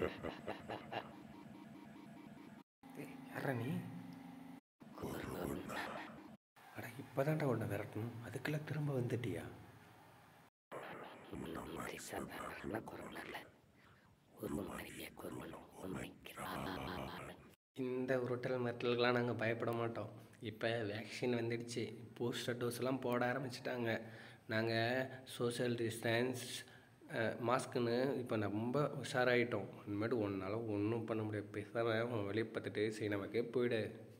யாரா நீ அட இப்போதான்டா உன்னை விரட்டணும் அதுக்குள்ள திரும்ப வந்துட்டியா இந்த உருட்டல் மிரட்டலுக்கெல்லாம் நாங்கள் பயப்பட மாட்டோம் இப்போ வேக்சின் வந்துடுச்சு பூஸ்டர் டோஸ்லாம் போட ஆரம்பிச்சிட்டாங்க நாங்கள் சோஷியல் டிஸ்டன்ஸ் மாஸ்க்குன்னு இப்போ ரொம்ப உஷாராயிட்டோம் இனிமேட்டு ஒன்றால் ஒன்றும் பண்ண முடியாது பேசாமல் வெளியே பார்த்துட்டு சரி நமக்கே போயிடு